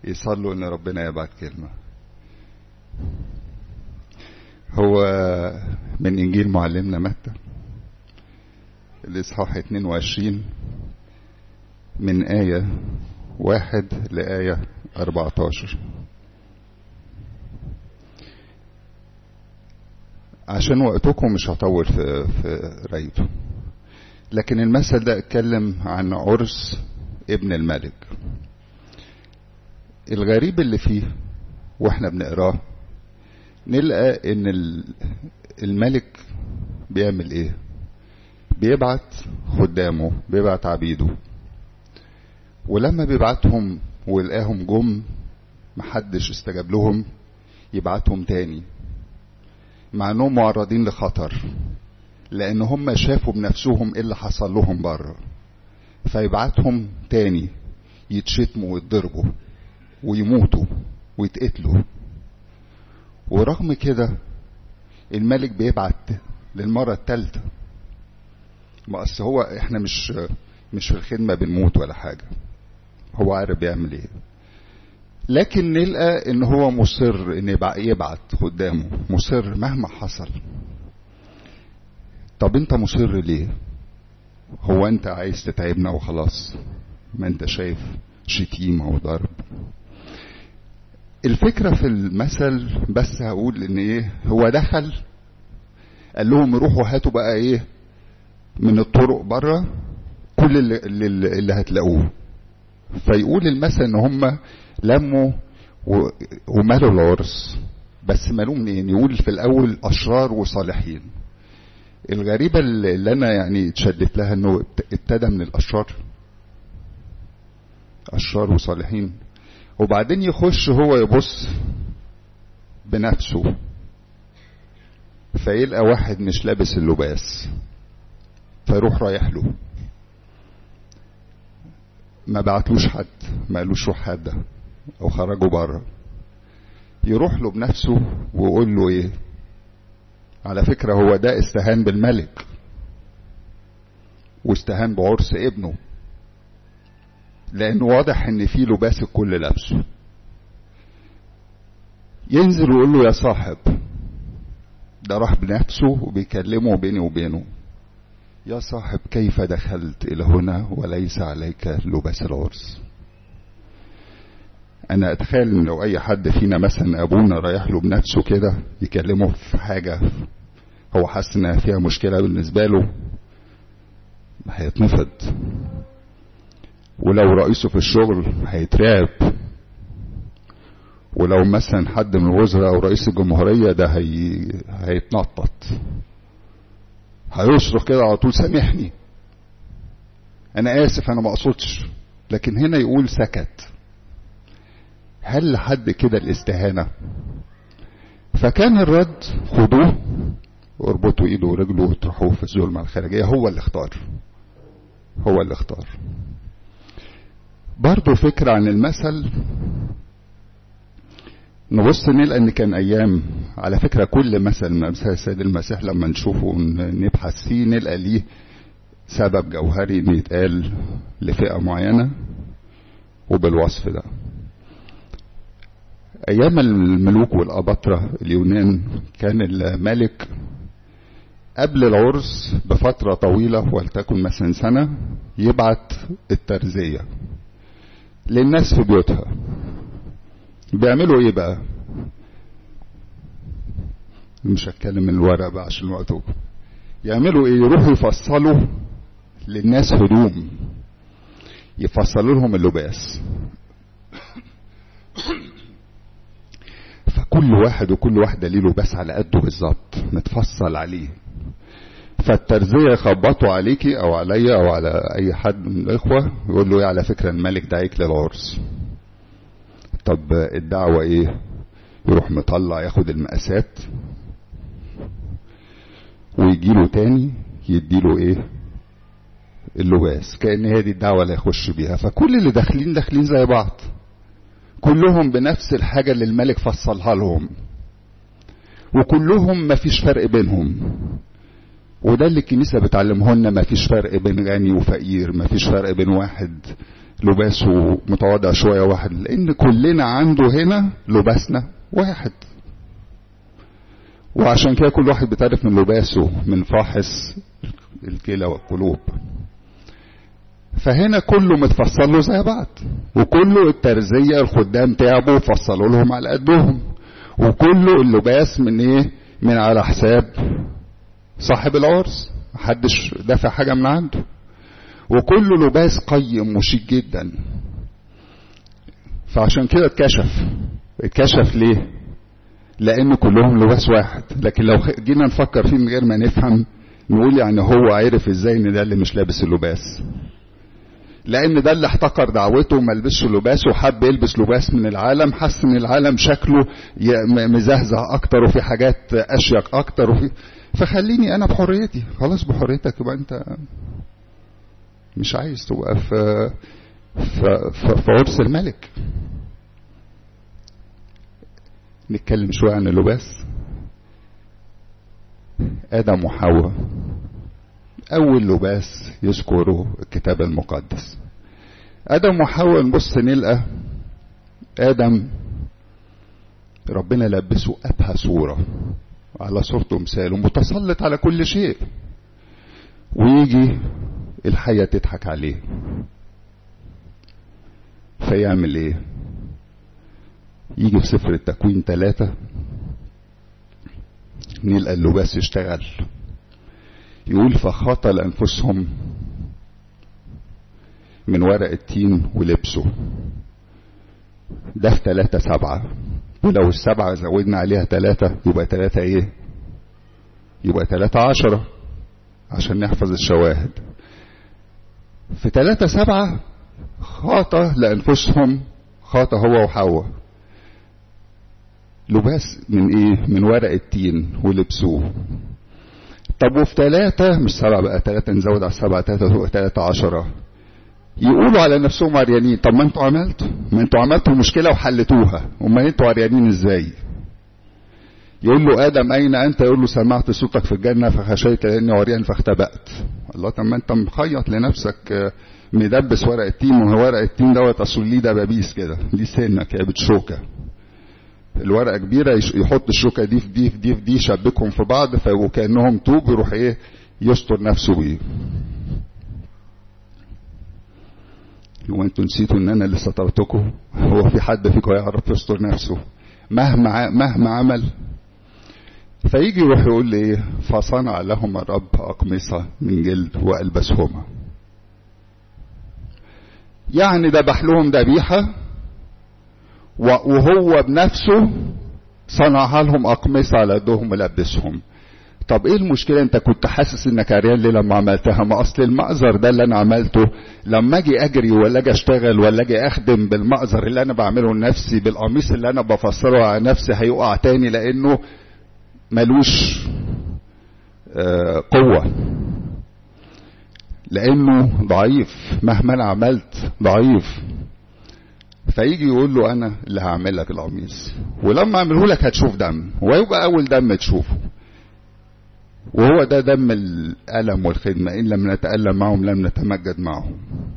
يصلوا ان ربنا يبعت كلمة هو من انجيل معلمنا متى الاصحاح 22 من آية واحد لآية 14 عشان وقتكم مش هطول في في قرايته لكن المثل ده اتكلم عن عرس ابن الملك الغريب اللي فيه واحنا بنقراه نلقى ان الملك بيعمل ايه بيبعت خدامه بيبعت عبيده ولما بيبعتهم ويلقاهم جم محدش استجاب لهم يبعتهم تاني مع انهم معرضين لخطر لان هم شافوا بنفسهم ايه اللي حصل لهم بره فيبعتهم تاني يتشتموا ويتضربوا ويموتوا ويتقتلوا ورغم كده الملك بيبعت للمرة الثالثة ما أصل هو احنا مش مش في الخدمة بنموت ولا حاجة هو عارف بيعمل ايه لكن نلقى ان هو مصر ان يبعت قدامه مصر مهما حصل طب انت مصر ليه هو انت عايز تتعبنا وخلاص ما انت شايف شتيمة وضرب الفكرة في المثل بس هقول ان ايه هو دخل قال لهم روحوا هاتوا بقى ايه من الطرق بره كل اللي, اللي, اللي هتلاقوه فيقول المثل ان هم لموا ومالوا العرس بس مالوه منين يقول في الاول اشرار وصالحين الغريبة اللي انا يعني اتشدت لها انه ابتدى من الاشرار اشرار وصالحين وبعدين يخش هو يبص بنفسه فيلقى واحد مش لابس اللباس فيروح رايح له ما بعتلوش حد ما قالوش روح حد او خرجوا بره يروح له بنفسه ويقول له ايه على فكرة هو ده استهان بالملك واستهان بعرس ابنه لانه واضح ان في لباس الكل لابسه ينزل ويقول له يا صاحب ده راح بنفسه وبيكلمه بيني وبينه يا صاحب كيف دخلت الى هنا وليس عليك لباس العرس انا اتخيل ان لو اي حد فينا مثلا ابونا رايح له بنفسه كده يكلمه في حاجة هو حاسس انها فيها مشكلة بالنسبة له هيتنفض ولو رئيسه في الشغل هيترعب ولو مثلا حد من الوزراء او رئيس الجمهورية ده هي... هيتنطط هيصرخ كده على طول سامحني انا اسف انا ما اقصدش لكن هنا يقول سكت هل لحد كده الاستهانة فكان الرد خدوه واربطوا ايده ورجله وتروحوه في الظلمة الخارجية هو اللي اختار هو اللي اختار برضو فكرة عن المثل نبص نلقى ان كان ايام على فكرة كل مثل من امثال السيد المسيح لما نشوفه نبحث فيه نلقى ليه سبب جوهري ان يتقال لفئة معينة وبالوصف ده ايام الملوك والاباطرة اليونان كان الملك قبل العرس بفترة طويلة ولتكن مثلا سنة يبعت الترزية للناس في بيوتها بيعملوا ايه بقى مش هتكلم من الورق بقى عشان وقته يعملوا ايه يروحوا يفصلوا للناس هدوم يفصلوا لهم اللباس فكل واحد وكل واحدة ليه لباس على قده بالظبط متفصل عليه فالترزية يخبطوا عليكي او عليا او على اي حد من الاخوة يقول له ايه على فكرة الملك دعيك للعرس طب الدعوة ايه يروح مطلع ياخد المقاسات ويجيله تاني يديله ايه اللباس كأن هي دي الدعوة اللي يخش بيها فكل اللي داخلين داخلين زي بعض كلهم بنفس الحاجة اللي الملك فصلها لهم وكلهم مفيش فرق بينهم وده اللي الكنيسة بتعلمه لنا مفيش فرق بين غني وفقير مفيش فرق بين واحد لباسه متواضع شوية واحد لأن كلنا عنده هنا لباسنا واحد وعشان كده كل واحد بيتعرف من لباسه من فاحص الكلى والقلوب فهنا كله متفصل له زي بعض وكله الترزية الخدام تعبوا وفصلوا لهم على قدهم وكله اللباس من ايه من على حساب صاحب العرس محدش دافع حاجة من عنده وكله لباس قيم وشيك جدا فعشان كده اتكشف اتكشف ليه لان كلهم لباس واحد لكن لو جينا نفكر فيه من غير ما نفهم نقول يعني هو عرف ازاي ان ده اللي مش لابس اللباس لان ده اللي احتقر دعوته وما لبسش لباس وحب يلبس لباس من العالم حس ان العالم شكله مزهزه اكتر وفي حاجات اشيك اكتر وفي فخليني انا بحريتي خلاص بحريتك يبقى انت مش عايز تبقى في في, في, في عرس الملك نتكلم شويه عن اللباس ادم وحواء أول لباس يذكره الكتاب المقدس آدم وحواء نبص نلقى آدم ربنا لبسه أبهى صورة على صورته مثاله متسلط على كل شيء ويجي الحية تضحك عليه فيعمل ايه يجي في سفر التكوين ثلاثة نلقى اللباس يشتغل يقول فخاط لأنفسهم من ورق التين ولبسه ده في تلاتة سبعة ولو السبعة زودنا عليها تلاتة يبقى تلاتة ايه يبقى تلاتة عشرة عشان نحفظ الشواهد في تلاتة سبعة خاط لأنفسهم خاط هو وحواء لباس من ايه من ورق التين ولبسوه طب وفي ثلاثة مش سبعة بقى ثلاثة نزود على السبعة ثلاثة ثلاثة عشرة يقولوا على نفسهم عريانين طب ما انتوا عملتوا ما انتوا عملتوا مشكلة وحلتوها امال انتوا عريانين ازاي يقول له ادم اين انت يقول له سمعت صوتك في الجنة فخشيت لاني عريان فاختبأت الله طب ما انت مخيط لنفسك مدبس ورق التين وهو ورق التين دوت اصل ليه دبابيس كده ليه سنك يا بتشوكه الورقه كبيره يحط الشوكه دي في دي في دي في دي يشبكهم في بعض وكانهم طوب يروح ايه يستر نفسه بيه هو انتوا نسيتوا ان انا اللي سترتكم هو في حد فيكم يعرف يستر نفسه مهما مهما عمل فيجي يروح يقول لي ايه فصنع لهم الرب اقمصه من جلد والبسهما يعني ذبح لهم ذبيحه وهو بنفسه صنعها لهم أقمصة على يدهم ولبسهم طب ايه المشكلة انت كنت حاسس انك عريان ليه لما عملتها ما اصل المأزر ده اللي انا عملته لما اجي اجري ولا اجي اشتغل ولا اجي اخدم بالمأزر اللي انا بعمله لنفسي بالقميص اللي انا بفسره على نفسي هيقع تاني لانه ملوش آه قوة لانه ضعيف مهما انا عملت ضعيف فيجي يقول له انا اللي هعمل لك القميص ولما اعمله لك هتشوف دم ويبقى اول دم تشوفه وهو ده دم الالم والخدمه ان لم نتالم معهم لم نتمجد معهم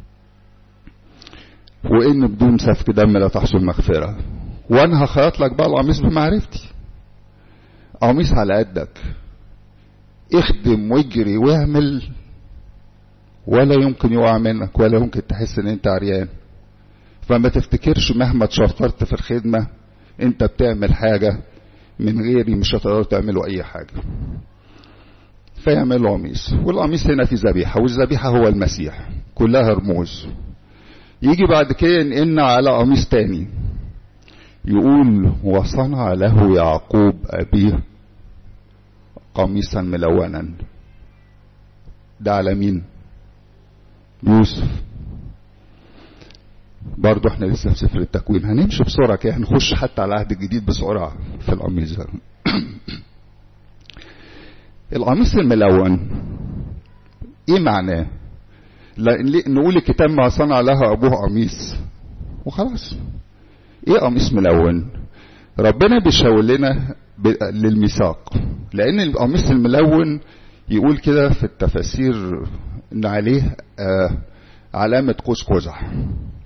وان بدون سفك دم لا تحصل مغفره وانا هخيط لك بقى القميص بمعرفتي قميص على قدك اخدم واجري واعمل ولا يمكن يقع منك ولا يمكن تحس ان انت عريان فما تفتكرش مهما تشفرت في الخدمة انت بتعمل حاجة من غيري مش هتقدروا تعملوا اي حاجة فيعملوا قميص والقميص هنا في ذبيحة والذبيحة هو المسيح كلها رموز يجي بعد كده ينقلنا على قميص تاني يقول وصنع له يعقوب أبيه قميصا ملونا ده على مين يوسف برضه احنا لسه في سفر التكوين هنمشي بسرعة كده هنخش حتى على العهد الجديد بسرعة في القميص ده القميص الملون ايه معناه نقول الكتاب ما صنع لها ابوه قميص وخلاص ايه قميص ملون ربنا بيشاور لنا للميثاق لان القميص الملون يقول كده في التفاسير ان عليه آه علامة قوس قزح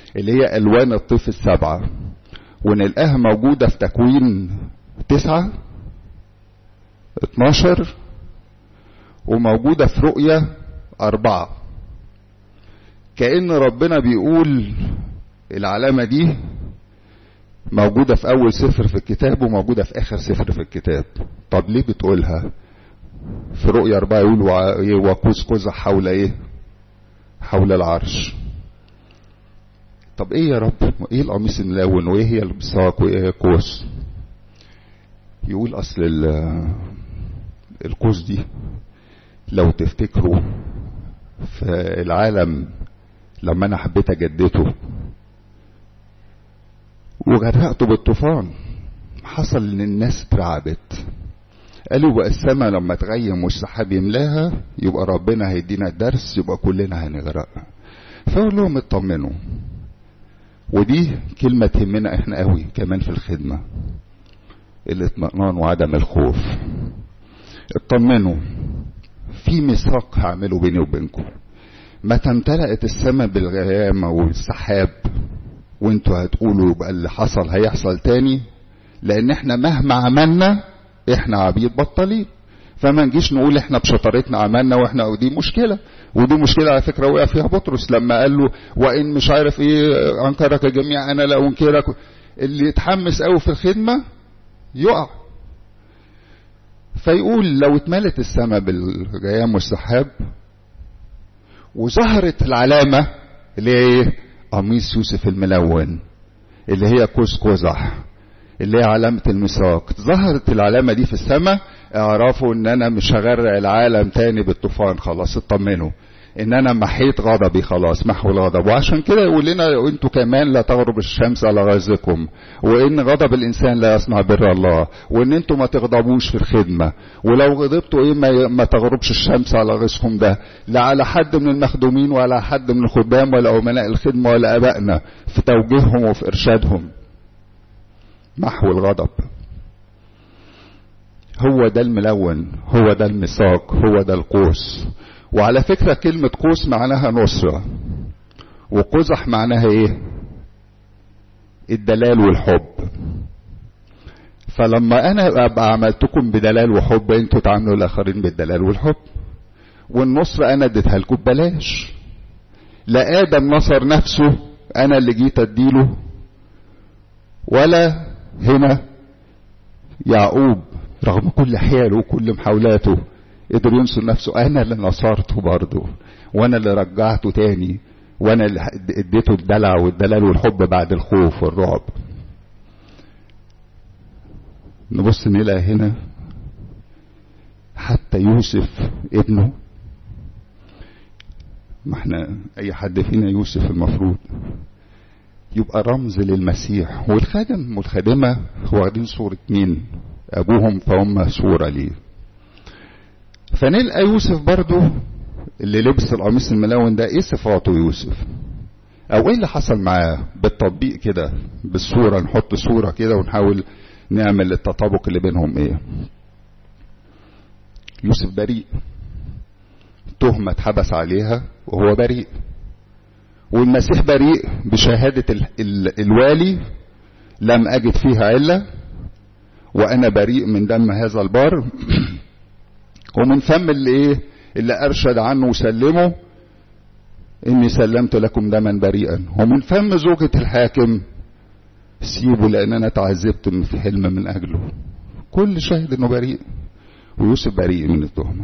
اللي هي ألوان الطيف السبعة ونلقاها موجودة في تكوين تسعة اتناشر وموجودة في رؤية أربعة كأن ربنا بيقول العلامة دي موجودة في أول سفر في الكتاب وموجودة في آخر سفر في الكتاب طب ليه بتقولها في رؤية أربعة يقول وقوس قزح حول إيه حول العرش طب إيه يا رب إيه القميص الملون وإيه هي البساق وإيه هي القوس يقول أصل القوس دي لو تفتكروا في العالم لما أنا حبيت أجدته وغرقته بالطوفان حصل ان الناس اترعبت قالوا بقى السماء لما تغيم والسحاب يملاها يبقى ربنا هيدينا الدرس يبقى كلنا هنغرق فاقول لهم اطمنوا ودي كلمة تهمنا احنا قوي كمان في الخدمة الاطمئنان وعدم الخوف اطمنوا في ميثاق هعمله بيني وبينكم متى امتلأت السماء بالغيامة والسحاب وانتوا هتقولوا يبقى اللي حصل هيحصل تاني لان احنا مهما عملنا احنا عبيد بطالين فما نجيش نقول احنا بشطارتنا عملنا واحنا ودي مشكله ودي مشكله على فكره وقع فيها بطرس لما قال له وان مش عارف ايه انكرك جميع انا لا انكرك اللي يتحمس قوي في الخدمه يقع فيقول لو اتملت السماء بالغيام والسحاب وظهرت العلامه اللي هي ايه قميص يوسف الملون اللي هي قوس قزح اللي هي علامة الميثاق ظهرت العلامة دي في السماء اعرفوا ان انا مش هغرق العالم تاني بالطوفان خلاص اطمنوا ان انا محيت غضبي خلاص محو الغضب وعشان كده يقول لنا انتوا كمان لا تغرب الشمس على غيظكم وان غضب الانسان لا يصنع بر الله وان انتوا ما تغضبوش في الخدمه ولو غضبتوا ايه ما, ما تغربش الشمس على غيظكم ده لا على حد من المخدومين ولا على حد من الخدام ولا امناء الخدمه ولا ابائنا في توجيههم وفي ارشادهم محو الغضب هو ده الملون هو ده الميثاق هو ده القوس وعلى فكرة كلمة قوس معناها نصرة وقزح معناها ايه الدلال والحب فلما انا ابقى عملتكم بدلال وحب انتوا تعاملوا الاخرين بالدلال والحب والنصرة انا اديتها لكم ببلاش لا ادم نصر نفسه انا اللي جيت اديله ولا هنا يعقوب رغم كل حياله وكل محاولاته قدر ينصر نفسه انا اللي نصرته برضه وانا اللي رجعته تاني وانا اللي اديته الدلع والدلال والحب بعد الخوف والرعب نبص نلاقي هنا حتى يوسف ابنه ما احنا اي حد فينا يوسف المفروض يبقى رمز للمسيح والخادم والخادمة واخدين صورة مين ابوهم فهم صورة ليه فنلقى يوسف برضو اللي لبس القميص الملون ده ايه صفاته يوسف او ايه اللي حصل معاه بالتطبيق كده بالصورة نحط صورة كده ونحاول نعمل التطابق اللي بينهم ايه يوسف بريء تهمة اتحبس عليها وهو بريء والمسيح بريء بشهادة ال ال الوالي لم أجد فيها علة وأنا بريء من دم هذا البار ومن فم اللي إيه اللي أرشد عنه وسلمه إني سلمت لكم دما بريئا ومن فم زوجة الحاكم سيبه لأن أنا تعذبت في حلم من أجله كل شاهد إنه بريء ويوسف بريء من التهمة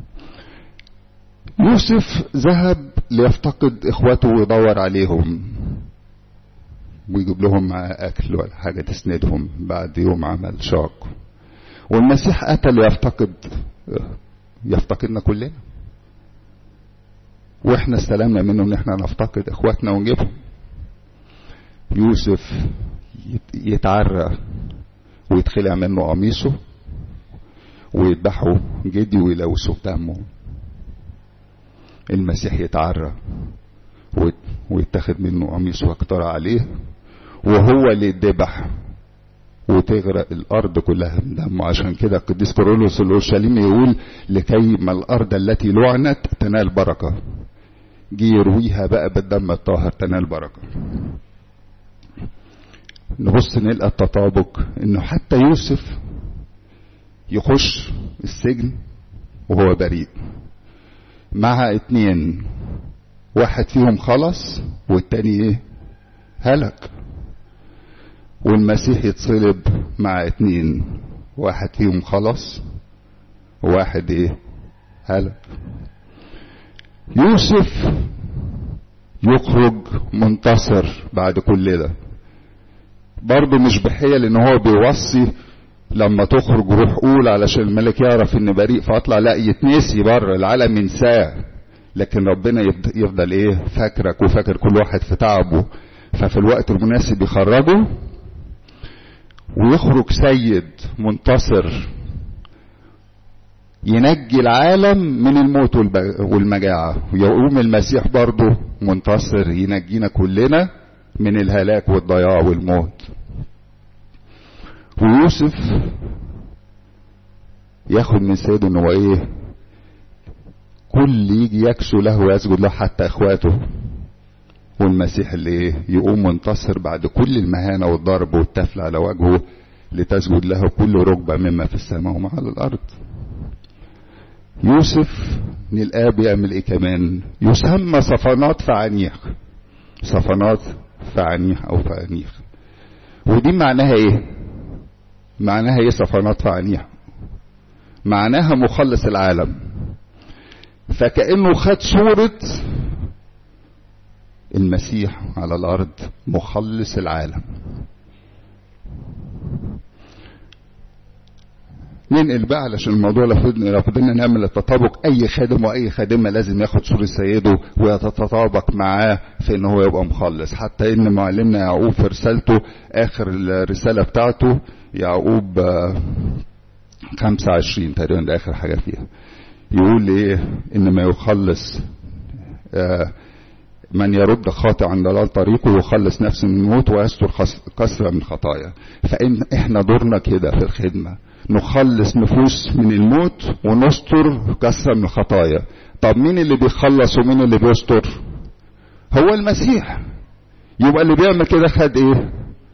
يوسف ذهب ليفتقد اخواته ويدور عليهم ويجيب لهم معاه اكل ولا حاجه تسندهم بعد يوم عمل شاق والمسيح اتى ليفتقد يفتقدنا كلنا واحنا استلمنا منه ان احنا نفتقد اخواتنا ونجيبهم يوسف يتعرى ويتخلع منه قميصه ويذبحوا جدي ويلوثوا بدمه المسيح يتعرى ويتاخد منه قميص واقترع عليه وهو اللي يتذبح وتغرق الارض كلها من دمه عشان كده القديس كورولوس الاورشليمي يقول لكي ما الارض التي لعنت تنال بركه جه يرويها بقى بالدم الطاهر تنال بركه نبص نلقى التطابق انه حتى يوسف يخش السجن وهو بريء مع اتنين واحد فيهم خلص والتاني ايه هلك والمسيح يتصلب مع اتنين واحد فيهم خلص وواحد ايه هلك يوسف يخرج منتصر بعد كل ده برضه مش بحيل ان هو بيوصي لما تخرج روح قول علشان الملك يعرف ان بريء فاطلع لا يتنسي بره العالم ينساه لكن ربنا يفضل ايه فاكرك وفاكر كل واحد في تعبه ففي الوقت المناسب يخرجه ويخرج سيد منتصر ينجي العالم من الموت والمجاعة ويقوم المسيح برضه منتصر ينجينا كلنا من الهلاك والضياع والموت ويوسف ياخد من سيده ان هو ايه كل يجي يكسو له ويسجد له حتى اخواته والمسيح اللي ايه يقوم منتصر بعد كل المهانة والضرب والتفل على وجهه لتسجد له كل ركبة مما في السماء وما على الارض يوسف نلقاه بيعمل ايه كمان يسمى صفنات فعنيخ صفنات فعنيخ او فعنيخ ودي معناها ايه معناها ايه صفنات فعنيخ معناها مخلص العالم فكأنه خد صورة المسيح على الأرض مخلص العالم ننقل بقى علشان الموضوع لو فضلنا نعمل التطابق اي خادم واي خادمه لازم ياخد صوره سيده ويتطابق معاه في ان هو يبقى مخلص حتى ان معلمنا يعقوب في رسالته اخر الرساله بتاعته يعقوب 25 تقريبا ده اخر حاجه فيها يقول ايه انما يخلص من يرد خاطئ عن ضلال طريقه ويخلص نفسه من الموت ويستر كسرة من الخطايا فإن احنا دورنا كده في الخدمة نخلص نفوس من الموت ونستر كسرة من الخطايا طب مين اللي بيخلص ومين اللي بيستر هو المسيح يبقى اللي بيعمل كده خد ايه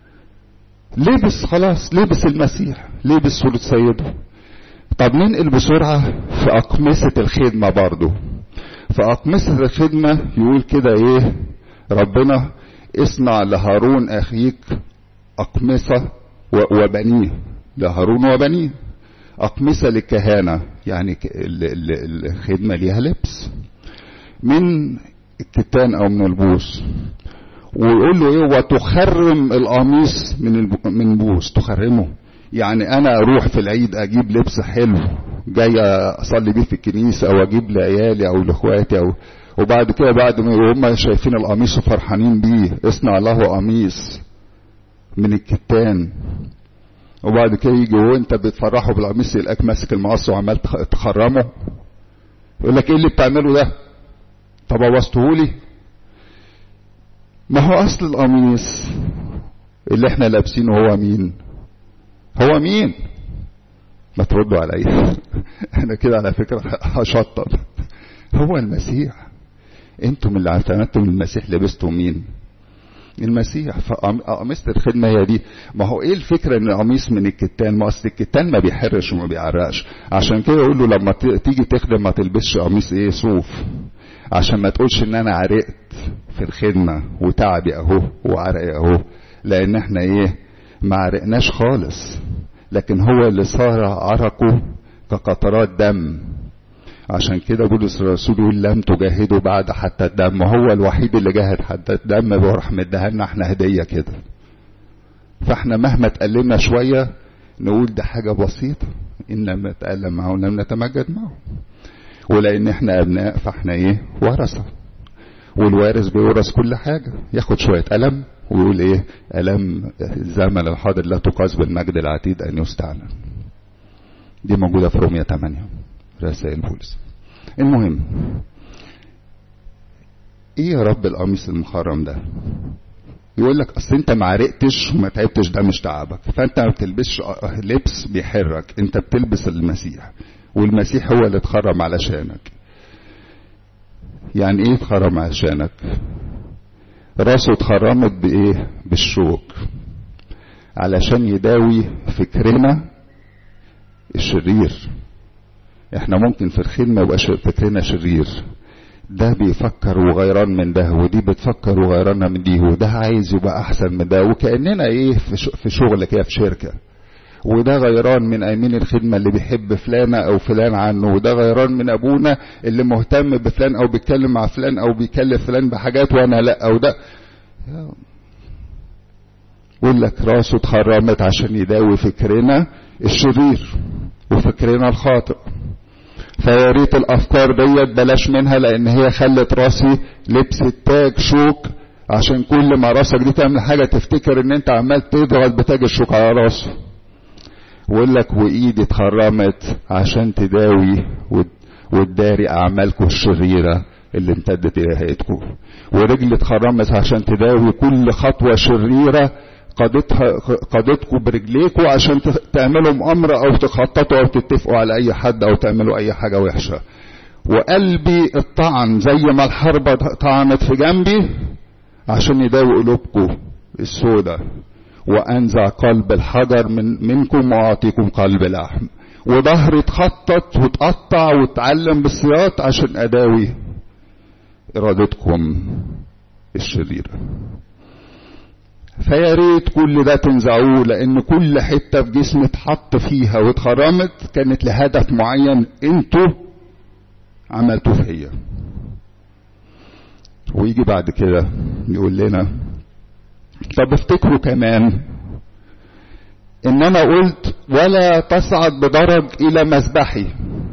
لبس خلاص لبس المسيح لبس صورة سيده طب ننقل بسرعة في أقمصة الخدمة برضو في أقمصة الخدمة يقول كده إيه ربنا اصنع لهارون أخيك أقمصة وبنيه لهارون وبنيه أقمصة للكهانة يعني الخدمة ليها لبس من الكتان أو من البوس ويقول له ايه وتخرم القميص من من بوس تخرمه يعني انا اروح في العيد اجيب لبس حلو جاي اصلي بيه في الكنيسه او اجيب لعيالي او لاخواتي او وبعد كده بعد ما هم شايفين القميص وفرحانين بيه اصنع له قميص من الكتان وبعد كده يجي وانت بتفرحه بالقميص يلاقيك ماسك المقص وعمال تخرمه يقول لك ايه اللي بتعمله ده طب بوظتهولي ما هو اصل القميص اللي احنا لابسينه هو مين هو مين ما تردوا عليا انا كده على فكرة هشطب هو المسيح انتم اللي اعتمدتم المسيح لبستوا مين المسيح فقميصة الخدمة هي دي ما هو ايه الفكرة ان القميص من الكتان ما اصل الكتان ما بيحرش وما بيعرقش عشان كده يقول له لما تيجي تخدم ما تلبسش قميص ايه صوف عشان ما تقولش ان انا عرقت في الخدمة وتعبي اهو وعرقي اهو لان احنا ايه ما عرقناش خالص لكن هو اللي صار عرقه كقطرات دم عشان كده بولس الرسول يقول لم تجاهدوا بعد حتى الدم هو الوحيد اللي جاهد حتى الدم وراح مديها لنا احنا هديه كده فاحنا مهما تألمنا شويه نقول ده حاجه بسيطه ان لم نتألم معه لم نتمجد معه ولان احنا ابناء فاحنا ايه ورثه والوارث بيورث كل حاجه ياخد شويه ألم ويقول ايه ألم الزمن الحاضر لا تقاس بالمجد العتيد ان يستعلن دي موجوده في رومية 8 رسائل بولس المهم ايه يا رب القميص المخرم ده يقول لك اصل انت ما عرقتش وما تعبتش ده مش تعبك فانت ما بتلبسش لبس بيحرك انت بتلبس المسيح والمسيح هو اللي اتخرم علشانك يعني ايه اتخرم علشانك راسه اتخرمت بايه بالشوك علشان يداوي فكرنا الشرير احنا ممكن في الخير ما يبقاش فكرنا شرير ده بيفكر وغيران من ده ودي بتفكر وغيرانة من دي وده عايز يبقى احسن من ده وكأننا ايه في شغل كده في شركة وده غيران من امين الخدمه اللي بيحب فلانه او فلان عنه وده غيران من ابونا اللي مهتم بفلان او بيتكلم مع فلان او بيكلف فلان بحاجات وانا لا او ده يقول لك راسه اتخرمت عشان يداوي فكرنا الشرير وفكرنا الخاطئ فيا ريت الافكار ديت بلاش منها لان هي خلت راسي لبس تاج شوك عشان كل ما راسك دي تعمل حاجه تفتكر ان انت عمال تضغط بتاج الشوك على راسه ويقول لك وايدي اتخرمت عشان تداوي وتداري اعمالكم الشريره اللي امتدت الى هيئتكم ورجلي اتخرمت عشان تداوي كل خطوه شريره قادتها قادتكم برجليكم عشان تعملوا مؤامره او تخططوا او تتفقوا على اي حد او تعملوا اي حاجه وحشه وقلبي الطعن زي ما الحربة طعنت في جنبي عشان يداوي قلوبكم السوداء وانزع قلب الحجر من منكم واعطيكم قلب لحم وظهري اتخطط واتقطع واتعلم بالسياط عشان اداوي ارادتكم الشريره فيا ريت كل ده تنزعوه لان كل حته في جسمي اتحط فيها واتخرمت كانت لهدف معين انتوا عملتوه فيا ويجي بعد كده يقول لنا طب افتكروا كمان ان انا قلت ولا تصعد بدرج الى مذبحي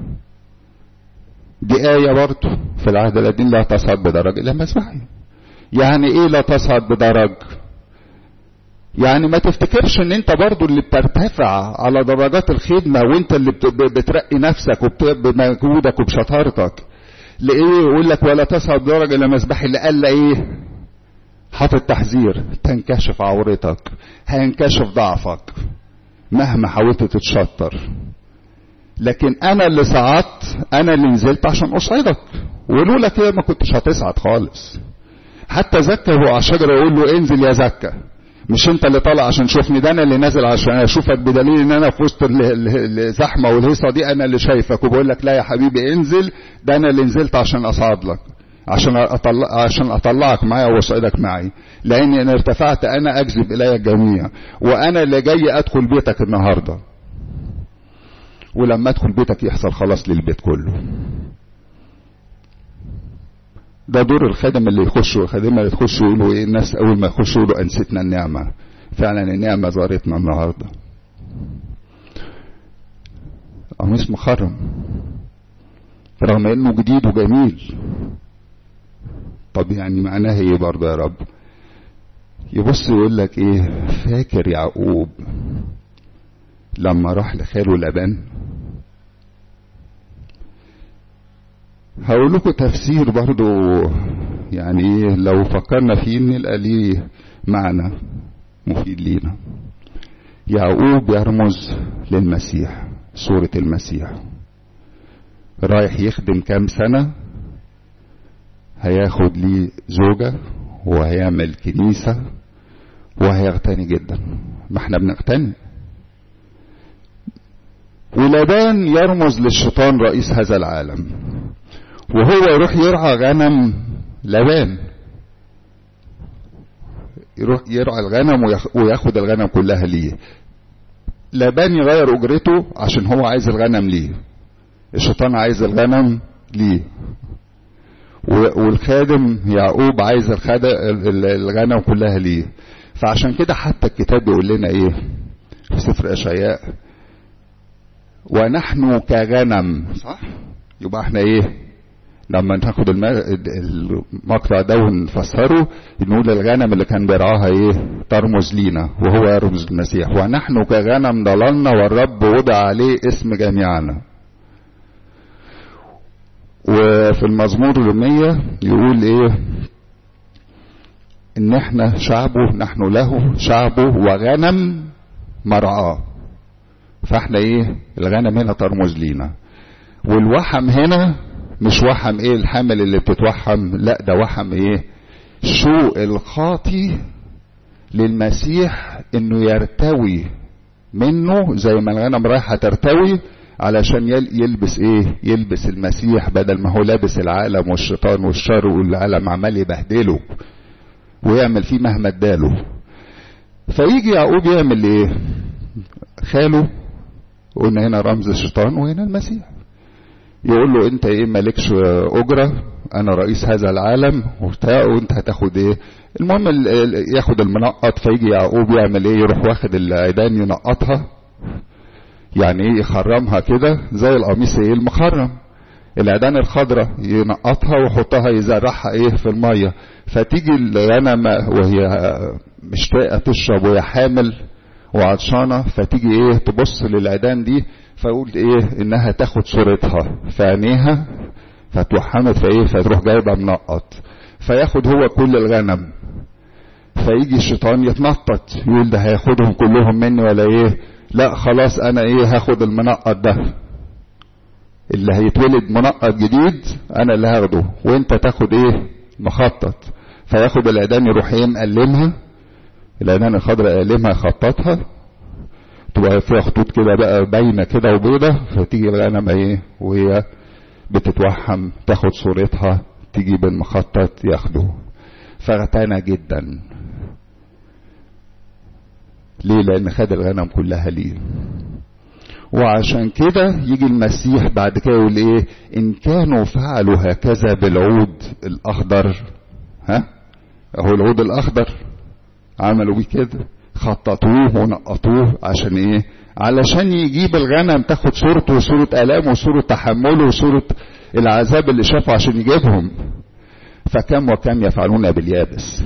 دي آية برضه في العهد القديم لا تصعد بدرج إلى مذبحي يعني إيه لا تصعد بدرج يعني ما تفتكرش ان انت برضو اللي بترتفع على درجات الخدمة وانت اللي بترقي نفسك بمجهودك وبشطارتك لإيه يقول لك ولا تصعد درجة إلى مذبحي اللي قال ايه حاطط تحذير تنكشف عورتك هينكشف ضعفك مهما حاولت تتشطر لكن انا اللي صعدت انا اللي نزلت عشان اصعدك ولولا كده ما كنتش هتصعد خالص حتى زكى هو على الشجره يقول له انزل يا زكى مش انت اللي طالع عشان تشوفني ده انا اللي نازل عشان اشوفك بدليل ان انا في وسط الزحمه والهيصه دي انا اللي شايفك وبقول لك لا يا حبيبي انزل ده انا اللي نزلت عشان اصعد لك عشان اطلع عشان اطلعك معايا واصعدك معي لاني ان ارتفعت انا اجذب الي الجميع وانا اللي جاي ادخل بيتك النهارده ولما ادخل بيتك يحصل خلاص للبيت كله ده دور الخادم اللي يخشوا الخادمة اللي تخشوا يقولوا ايه الناس اول ما يخشوا يقولوا انستنا النعمة فعلا النعمة زارتنا النهاردة قميص مخرم رغم انه جديد وجميل طب يعني معناها ايه برضه يا رب يبص يقول لك ايه فاكر يعقوب لما راح لخاله لبان هقول لكم تفسير برضو يعني ايه لو فكرنا فيه نلقى ليه معنى مفيد لينا يعقوب يرمز للمسيح صورة المسيح رايح يخدم كام سنة هياخد ليه زوجة وهيعمل كنيسة وهيغتني جدا ما احنا بنغتني ولبان يرمز للشيطان رئيس هذا العالم وهو يروح يرعى غنم لبان يروح يرعى الغنم وياخد الغنم كلها ليه لبان يغير اجرته عشان هو عايز الغنم ليه الشيطان عايز الغنم ليه والخادم يعقوب عايز الغنم كلها ليه فعشان كده حتى الكتاب بيقول لنا ايه في سفر اشعياء ونحن كغنم صح يبقى احنا ايه لما ناخد المقطع ده ونفسره نقول الغنم اللي كان بيرعاها ايه ترمز لينا وهو يرمز المسيح ونحن كغنم ضللنا والرب وضع عليه اسم جميعنا وفي المزمور المية يقول ايه ان احنا شعبه نحن له شعبه وغنم مرعاه فاحنا ايه الغنم هنا ترمز لينا والوحم هنا مش وحم ايه الحمل اللي بتتوحم لا ده وحم ايه شوق الخاطي للمسيح انه يرتوي منه زي ما الغنم رايحه ترتوي علشان يلبس ايه يلبس المسيح بدل ما هو لابس العالم والشيطان والشر والعالم عمال يبهدله ويعمل فيه مهما اداله فيجي يعقوب يعمل ايه خاله قلنا هنا رمز الشيطان وهنا المسيح يقول له انت ايه مالكش اجره انا رئيس هذا العالم وبتاع وانت هتاخد ايه المهم ياخد المنقط فيجي يعقوب يعمل ايه يروح واخد العيدان ينقطها يعني ايه يخرمها كده زي القميص ايه المخرم العيدان الخضراء ينقطها ويحطها يزرعها ايه في الميه فتيجي الغنمه وهي مشتاقه تشرب وهي حامل وعطشانه فتيجي ايه تبص للعيدان دي فيقول ايه انها تاخد صورتها في عينيها فتوحمت فايه فتروح جايبه منقط فياخد هو كل الغنم فيجي الشيطان يتنطط يقول ده هياخدهم كلهم مني ولا ايه لا خلاص انا ايه هاخد المنقط ده اللي هيتولد منقط جديد انا اللي هاخده وانت تاخد ايه مخطط فياخد العيدان يروح ايه مقلمها العيدان الخضراء يقلمها يخططها تبقى فيها خطوط كده بقى باينه كده وبيضه فتيجي الغنم ايه وهي بتتوحم تاخد صورتها تيجي بالمخطط ياخده فاغتنى جدا ليه لان خد الغنم كلها ليه وعشان كده يجي المسيح بعد كده يقول ايه ان كانوا فعلوا هكذا بالعود الاخضر ها اهو العود الاخضر عملوا بيه كده خططوه ونقطوه عشان ايه علشان يجيب الغنم تاخد صورته وصورة آلامه وصورة تحمله وصورة العذاب اللي شافه عشان يجيبهم فكم وكم يفعلون باليابس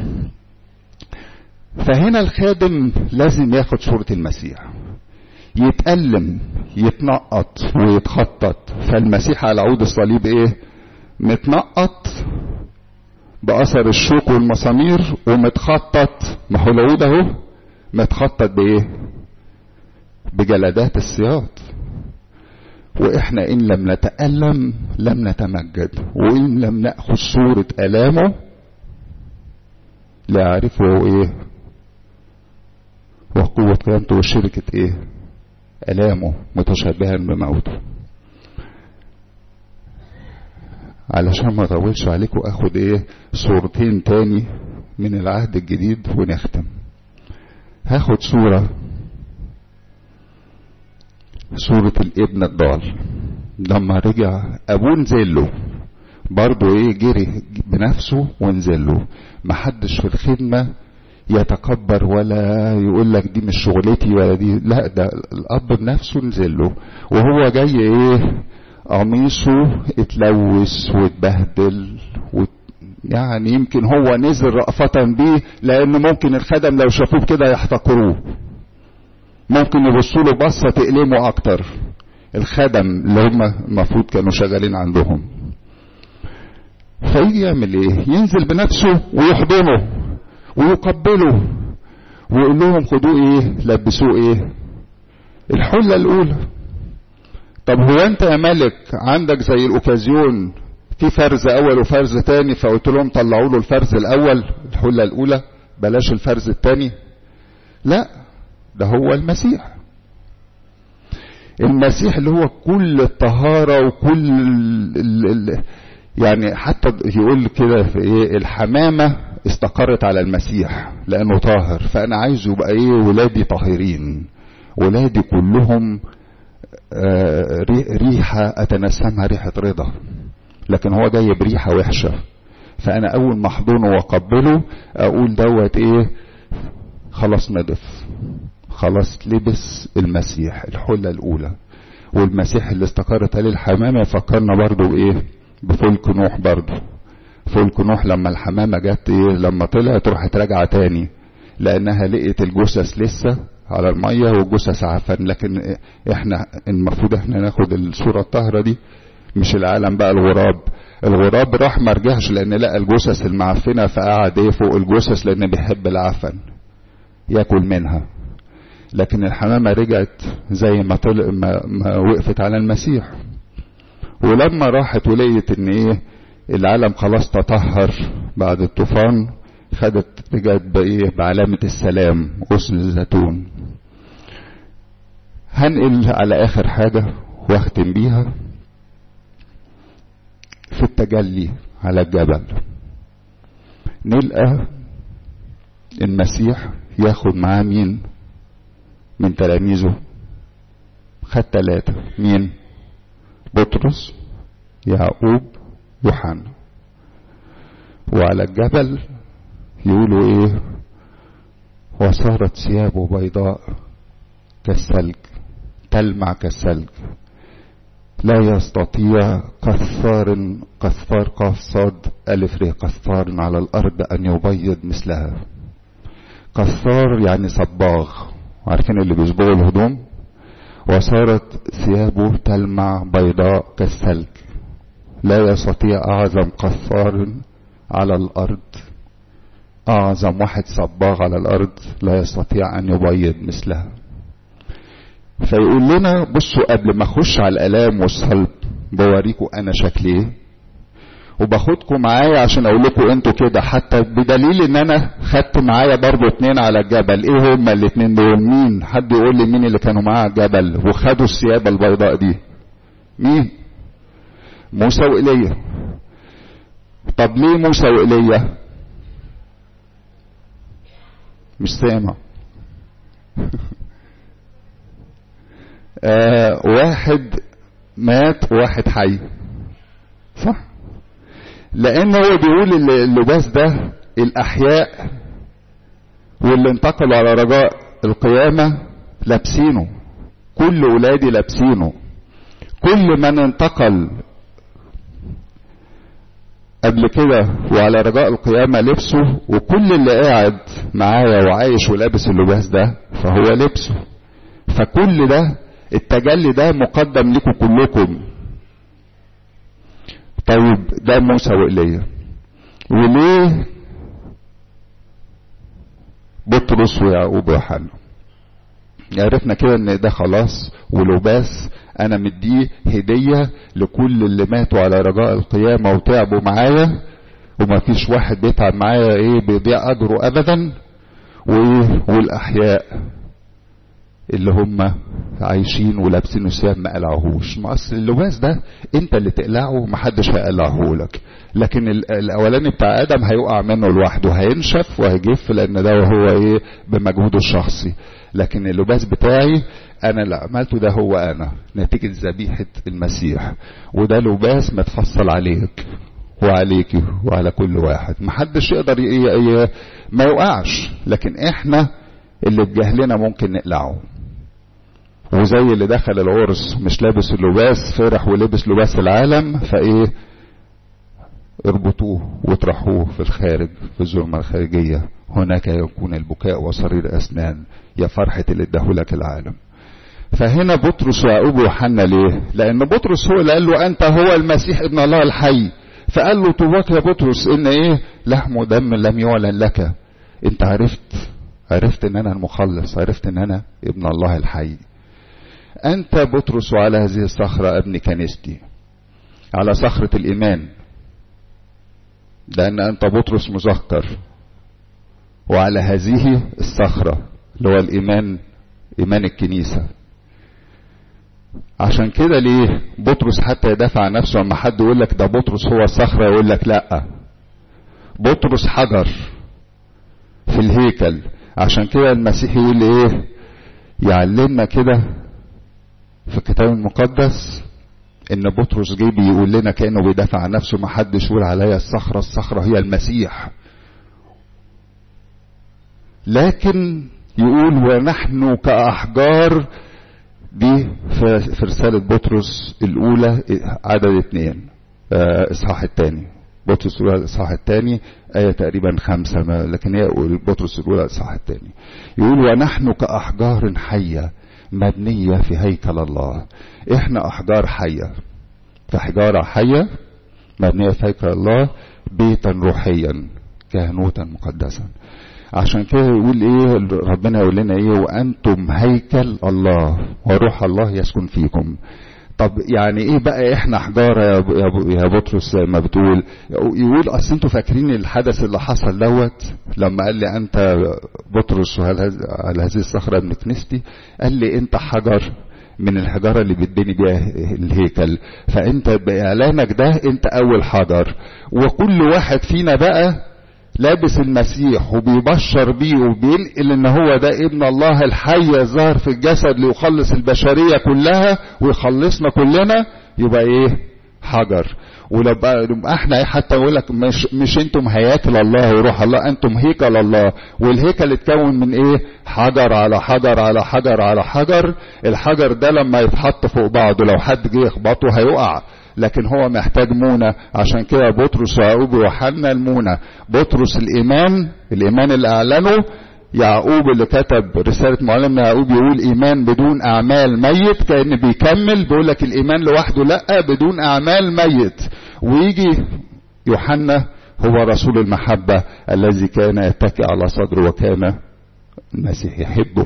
فهنا الخادم لازم ياخد صورة المسيح يتألم يتنقط ويتخطط فالمسيح على عود الصليب ايه متنقط بأثر الشوك والمسامير ومتخطط ما هو العود اهو متخطط بايه بجلدات السياط واحنا ان لم نتألم لم نتمجد وان لم نأخذ صورة آلامه لا يعرفه ايه وقوة قيامته وشركة ايه آلامه متشابها بموته علشان ما اطولش عليكم اخد ايه صورتين تاني من العهد الجديد ونختم هاخد صورة صورة الابن الضال لما رجع ابوه نزل له برضه ايه جري بنفسه ونزل له محدش في الخدمة يتكبر ولا يقول لك دي مش شغلتي ولا دي لا ده الاب بنفسه نزل له وهو جاي ايه قميصه اتلوث واتبهدل وت... يعني يمكن هو نزل رأفة بيه لان ممكن الخدم لو شافوه كده يحتقروه ممكن يبصوا له بصه تألمه اكتر الخدم اللي هم المفروض كانوا شغالين عندهم فيجي يعمل ايه ينزل بنفسه ويحضنه ويقبله ويقول لهم خدوه ايه لبسوه ايه الحلة الاولى طب هو انت يا ملك عندك زي الاوكازيون في فرز اول وفرز تاني فقلت لهم طلعوا له الفرز الاول الحلة الاولى بلاش الفرز التاني لا ده هو المسيح المسيح اللي هو كل الطهارة وكل ال ال يعني حتى يقول كده في ايه الحمامة استقرت على المسيح لانه طاهر فانا عايز يبقى ايه ولادي طاهرين ولادي كلهم آه ريحة اتنسمها ريحة رضا لكن هو جاي بريحة وحشة فانا اول ما احضنه واقبله اقول دوت ايه خلاص نضف خلاص لبس المسيح الحلة الاولى والمسيح اللي استقرت عليه الحمامة يفكرنا برضو بايه بفلك نوح برضو فلك نوح لما الحمامة جت ايه لما طلعت راحت راجعة تاني لانها لقيت الجثث لسه على المية والجثث عفن لكن احنا المفروض احنا ناخد الصورة الطاهرة دي مش العالم بقى الغراب الغراب راح ما رجعش لان لقى الجثث المعفنة فقعد ايه فوق الجثث لان بيحب العفن ياكل منها لكن الحمامة رجعت زي ما, طلع ما, ما وقفت على المسيح ولما راحت ولقيت ان ايه العالم خلاص تطهر بعد الطوفان خدت رجعت بايه بعلامة السلام غصن الزيتون هنقل على اخر حاجة واختم بيها في التجلي على الجبل نلقى المسيح ياخد معاه مين من تلاميذه خد ثلاثة مين بطرس يعقوب يوحنا وعلى الجبل يقولوا ايه وصارت ثيابه بيضاء كالثلج تلمع كالثلج لا يستطيع قثار قثار قاف صاد ألف ر قثار على الأرض أن يبيض مثلها قثار يعني صباغ عارفين اللي بيصبغوا الهدوم وصارت ثيابه تلمع بيضاء كالثلج لا يستطيع أعظم قثار على الأرض أعظم واحد صباغ على الأرض لا يستطيع أن يبيض مثلها فيقول لنا بصوا قبل ما اخش على الالام والصلب بوريكم انا شكلي ايه وباخدكم معايا عشان اقول لكم انتوا كده حتى بدليل ان انا خدت معايا برضو اتنين على الجبل ايه هما الاتنين دول مين حد يقول لي مين اللي كانوا معايا على الجبل وخدوا الثياب البيضاء دي مين موسى وإيليا طب ليه موسى وإيليا مش سامع آه واحد مات وواحد حي صح لان هو بيقول اللباس ده الاحياء واللي انتقلوا على رجاء القيامة لابسينه كل ولادي لابسينه كل من انتقل قبل كده وعلى رجاء القيامة لبسه وكل اللي قاعد معايا وعايش ولابس اللباس ده فهو لبسه فكل ده التجلي ده مقدم لكم كلكم طيب ده موسى وإيليا وليه بطرس ويعقوب ويوحنا عرفنا كده ان ده خلاص ولباس انا مديه هدية لكل اللي ماتوا على رجاء القيامة وتعبوا معايا وما فيش واحد بيتعب معايا ايه بيضيع اجره ابدا وايه والاحياء اللي هم عايشين ولابسين ثياب ما قلعوهوش ما اصل اللباس ده انت اللي تقلعه محدش هيقلعه لك لكن الاولاني بتاع ادم هيقع منه لوحده هينشف وهيجف لان ده هو ايه بمجهوده الشخصي لكن اللباس بتاعي انا اللي عملته ده هو انا نتيجة ذبيحة المسيح وده لباس متفصل عليك وعليك وعلى كل واحد محدش يقدر ي... ي... ما يوقعش لكن احنا اللي بجهلنا ممكن نقلعه وزي اللي دخل العرس مش لابس اللباس فرح ولبس لباس العالم فايه اربطوه واطرحوه في الخارج في الظلمة الخارجية هناك يكون البكاء وصرير أسنان يا فرحة اللي اداهولك العالم فهنا بطرس ويعقوب ويوحنا ليه؟ لأن بطرس هو اللي قال له أنت هو المسيح ابن الله الحي فقال له طوباك يا بطرس إن إيه؟ لحم ودم لم يعلن لك أنت عرفت عرفت إن أنا المخلص عرفت إن أنا ابن الله الحي أنت بطرس وعلى هذه الصخرة ابن كنيستي على صخرة الإيمان لأن أنت بطرس مذكر وعلى هذه الصخرة اللي هو الإيمان إيمان الكنيسة عشان كده ليه بطرس حتى يدافع عن نفسه لما حد يقول لك ده بطرس هو الصخرة يقول لك لا بطرس حجر في الهيكل عشان كده المسيح يقول ايه يعلمنا كده في الكتاب المقدس ان بطرس جه بيقول لنا كانه بيدافع عن نفسه ما حدش يقول عليا الصخره الصخره هي المسيح لكن يقول ونحن كاحجار دي في رساله بطرس الاولى عدد اثنين اصحاح الثاني بطرس الاولى الاصحاح الثاني ايه تقريبا خمسه لكن هي بطرس الاولى الاصحاح الثاني يقول ونحن كاحجار حيه مبنية في هيكل الله احنا احجار حية فحجارة حية مبنية في هيكل الله بيتا روحيا كهنوتا مقدسا عشان كده يقول ايه ربنا يقول لنا ايه وانتم هيكل الله وروح الله يسكن فيكم طب يعني ايه بقى احنا حجارة يا, ب... يا, ب... يا بطرس زي ما بتقول يقول اصل انتوا فاكرين الحدث اللي حصل دوت لما قال لي انت بطرس وهل على هذه الصخرة ابن كنيستي قال لي انت حجر من الحجارة اللي بيديني بيها الهيكل فانت باعلانك ده انت اول حجر وكل واحد فينا بقى لابس المسيح وبيبشر بيه وبينقل ان هو ده ابن الله الحي الظاهر في الجسد ليخلص البشرية كلها ويخلصنا كلنا يبقى ايه حجر ولو بقى احنا حتى يقول لك مش مش انتم هياكل الله وروح الله انتم هيكل الله والهيكل اتكون من ايه حجر على حجر على حجر على حجر الحجر ده لما يتحط فوق بعضه لو حد جه يخبطه هيقع لكن هو محتاج مونة عشان كده بطرس ويعقوب ويوحنا المونة بطرس الإيمان الإيمان اللي أعلنه يعقوب اللي كتب رسالة معلمنا يعقوب يقول إيمان بدون أعمال ميت كأن بيكمل بيقول لك الإيمان لوحده لأ بدون أعمال ميت ويجي يوحنا هو رسول المحبة الذي كان يتكئ على صدره وكان المسيح يحبه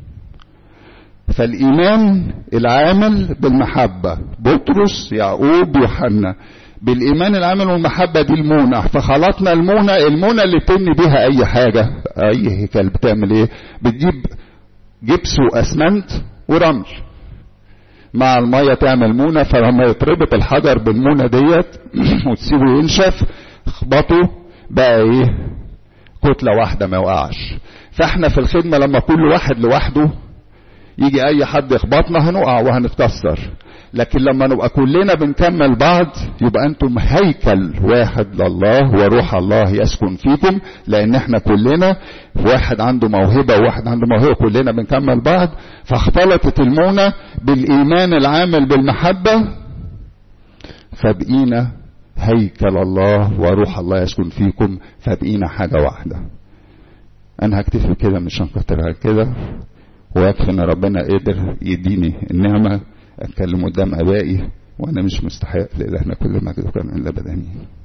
فالإيمان العامل بالمحبة بطرس يعقوب يوحنا بالإيمان العامل والمحبة دي المونة فخلطنا المونة المونة اللي تبني بيها أي حاجة أي هيكل بتعمل إيه بتجيب جبس وأسمنت ورمل مع المية تعمل مونة فلما يتربط الحجر بالمونة ديت وتسيبه ينشف اخبطه بقى ايه كتلة واحدة ما يوقعش فاحنا في الخدمة لما كل واحد لوحده يجي اي حد يخبطنا هنقع وهنتكسر لكن لما نبقى كلنا بنكمل بعض يبقى انتم هيكل واحد لله وروح الله يسكن فيكم لان احنا كلنا واحد عنده موهبة وواحد عنده موهبة كلنا بنكمل بعض فاختلطت المونة بالايمان العامل بالمحبة فبقينا هيكل الله وروح الله يسكن فيكم فبقينا حاجة واحدة انا هكتفي كده مش هنكتر على كده ويكفي ان ربنا قدر يديني النعمه اتكلم قدام ابائي وانا مش مستحق لالهنا كل مجد وكرم الا بدني